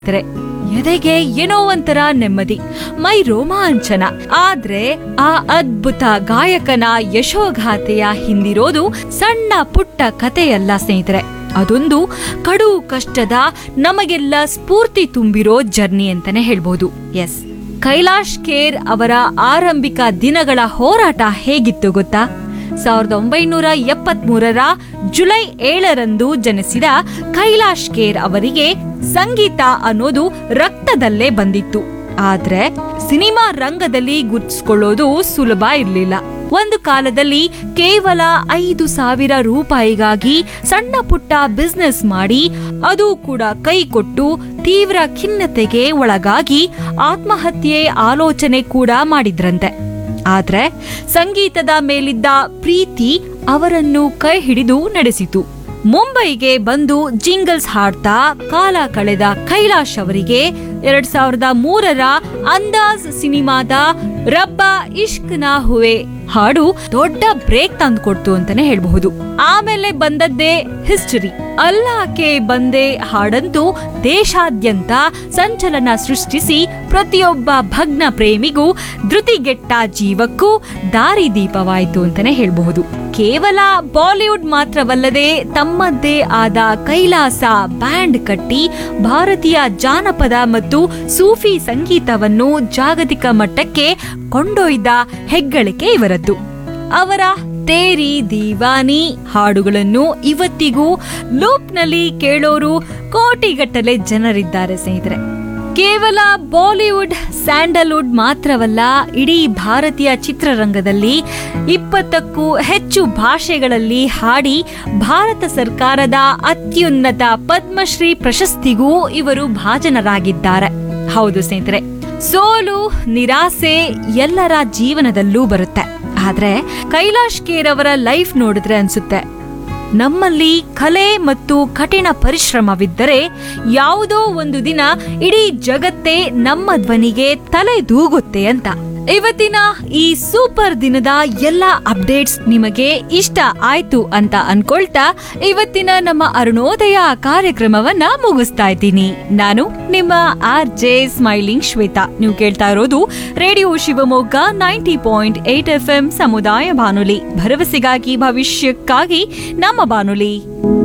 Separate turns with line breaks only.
ಸ್ನೇಹಿತರೆ ಎದೆಗೆ ಏನೋ ಒಂಥರ ನೆಮ್ಮದಿ ಮೈ ರೋಮಾಂಚನ ಆದ್ರೆ ಆ ಅದ್ಭುತ ಗಾಯಕನ ಯಶೋಗಾಥೆಯ ಹಿಂದಿರೋದು ಸಣ್ಣ ಪುಟ್ಟ ಕಥೆಯಲ್ಲ ಸ್ನೇಹಿತರೆ ಅದೊಂದು ಕಡು ಕಷ್ಟದ ನಮಗೆಲ್ಲ ಸ್ಫೂರ್ತಿ ತುಂಬಿರೋ ಜರ್ನಿ ಅಂತಾನೆ ಹೇಳ್ಬೋದು ಎಸ್ ಕೈಲಾಶ್ ಖೇರ್ ಅವರ ಆರಂಭಿಕ ದಿನಗಳ ಹೋರಾಟ ಹೇಗಿತ್ತು ಗೊತ್ತಾ ಸಾವಿರದ ಒಂಬೈನೂರ ಎಪ್ಪತ್ಮೂರರ ಜುಲೈ ಏಳರಂದು ಜನಿಸಿದ ಕೈಲಾಶ್ ಖೇರ್ ಅವರಿಗೆ ಸಂಗೀತ ಅನ್ನೋದು ರಕ್ತದಲ್ಲೇ ಬಂದಿತ್ತು ಆದ್ರೆ ಸಿನಿಮಾ ರಂಗದಲ್ಲಿ ಗುರ್ತಿಸ್ಕೊಳ್ಳೋದು ಸುಲಭ ಇರಲಿಲ್ಲ ಒಂದು ಕಾಲದಲ್ಲಿ ಕೇವಲ ಐದು ಸಾವಿರ ರೂಪಾಯಿಗಾಗಿ ಸಣ್ಣ ಪುಟ್ಟ ಬಿಸ್ನೆಸ್ ಮಾಡಿ ಅದು ಕೂಡ ಕೈ ಕೊಟ್ಟು ತೀವ್ರ ಖಿನ್ನತೆಗೆ ಒಳಗಾಗಿ ಆತ್ಮಹತ್ಯೆ ಆಲೋಚನೆ ಕೂಡ ಮಾಡಿದ್ರಂತೆ ಆದ್ರೆ ಸಂಗೀತದ ಮೇಲಿದ್ದ ಪ್ರೀತಿ ಅವರನ್ನು ಕೈ ಹಿಡಿದು ನಡೆಸಿತು ಮುಂಬೈಗೆ ಬಂದು ಜಿಂಗಲ್ಸ್ ಹಾಡ್ತಾ ಕಾಲ ಕಳೆದ ಕೈಲಾಶ್ ಅವರಿಗೆ ಎರಡ್ ಸಾವಿರದ ಮೂರರ ಅಂದಾಜ್ ಸಿನಿಮಾದ ರಬ್ಬ ಇಷ್ಕ್ ನಾ ಹುವೆ ಹಾಡು ದೊಡ್ಡ ಬ್ರೇಕ್ ತಂದುಕೊಡ್ತು ಅಂತಾನೆ ಹೇಳ್ಬಹುದು ಆಮೇಲೆ ಬಂದದ್ದೇ ಹಿಸ್ಟರಿ ಅಲ್ಲಾಕೆ ಬಂದೆ ಹಾಡಂತೂ ದೇಶಾದ್ಯಂತ ಸಂಚಲನ ಸೃಷ್ಟಿಸಿ ಪ್ರತಿಯೊಬ್ಬ ಭಗ್ನ ಪ್ರೇಮಿಗೂ ಧೃತಿಗೆಟ್ಟ ಜೀವಕ್ಕೂ ದಾರಿದೀಪವಾಯಿತು ಅಂತಾನೆ ಹೇಳ್ಬಹುದು ಕೇವಲ ಬಾಲಿವುಡ್ ಮಾತ್ರವಲ್ಲದೆ ತಮ್ಮದ್ದೇ ಆದ ಕೈಲಾಸ ಬ್ಯಾಂಡ್ ಕಟ್ಟಿ ಭಾರತೀಯ ಜಾನಪದ ಮತ್ತು ಸೂಫಿ ಸಂಗೀತವನ್ನು ಜಾಗತಿಕ ಮಟ್ಟಕ್ಕೆ ಕೊಂಡೊಯ್ದ ಹೆಗ್ಗಳಿಕೆ ಇವರದ್ದು ಅವರ ತೇರಿ ದೀವಾನಿ ಹಾಡುಗಳನ್ನು ಇವತ್ತಿಗೂ ಲೂಪ್ನಲ್ಲಿ ಕೇಳೋರು ಕೋಟಿಗಟ್ಟಲೆ ಜನರಿದ್ದಾರೆ ಸ್ನೇಹಿತರೆ ಕೇವಲ ಬಾಲಿವುಡ್ ಸ್ಯಾಂಡಲ್ವುಡ್ ಮಾತ್ರವಲ್ಲ ಇಡೀ ಭಾರತೀಯ ಚಿತ್ರರಂಗದಲ್ಲಿ ಇಪ್ಪತ್ತಕ್ಕೂ ಹೆಚ್ಚು ಭಾಷೆಗಳಲ್ಲಿ ಹಾಡಿ ಭಾರತ ಸರ್ಕಾರದ ಅತ್ಯುನ್ನತ ಪದ್ಮಶ್ರೀ ಪ್ರಶಸ್ತಿಗೂ ಇವರು ಭಾಜನರಾಗಿದ್ದಾರೆ ಹೌದು ಸ್ನೇಹಿತರೆ ಸೋಲು ನಿರಾಸೆ ಎಲ್ಲರ ಜೀವನದಲ್ಲೂ ಬರುತ್ತೆ ಆದ್ರೆ ಕೈಲಾಶ್ ಖೇರ್ ಅವರ ಲೈಫ್ ನೋಡಿದ್ರೆ ಅನ್ಸುತ್ತೆ ನಮ್ಮಲ್ಲಿ ಕಲೆ ಮತ್ತು ಕಠಿಣ ಪರಿಶ್ರಮವಿದ್ದರೆ ಯಾವುದೋ ಒಂದು ದಿನ ಇಡೀ ಜಗತ್ತೇ ನಮ್ಮ ಧ್ವನಿಗೆ ತಲೆ ದೂಗುತ್ತೆ ಅಂತ ಇವತ್ತಿನ ಈ ಸೂಪರ್ ದಿನದ ಎಲ್ಲ ಅಪ್ಡೇಟ್ಸ್ ನಿಮಗೆ ಇಷ್ಟ ಆಯ್ತು ಅಂತ ಅನ್ಕೊಳ್ತಾ ಇವತ್ತಿನ ನಮ್ಮ ಅರುಣೋದಯ ಕಾರ್ಯಕ್ರಮವನ್ನ ಮುಗಿಸ್ತಾ ಇದ್ದೀನಿ ನಾನು ನಿಮ್ಮ ಆರ್ ಜೆ ಸ್ಮೈಲಿಂಗ್ ಶ್ವೇತಾ ನೀವು ಕೇಳ್ತಾ ಇರೋದು radio Shivamogga ninety point eight F M ಸಮುದಾಯ ಬಾನುಲಿ ಭರವಸೆಗಾಗಿ ಭವಿಷ್ಯಕ್ಕಾಗಿ ನಮ್ಮ ಬಾನುಲಿ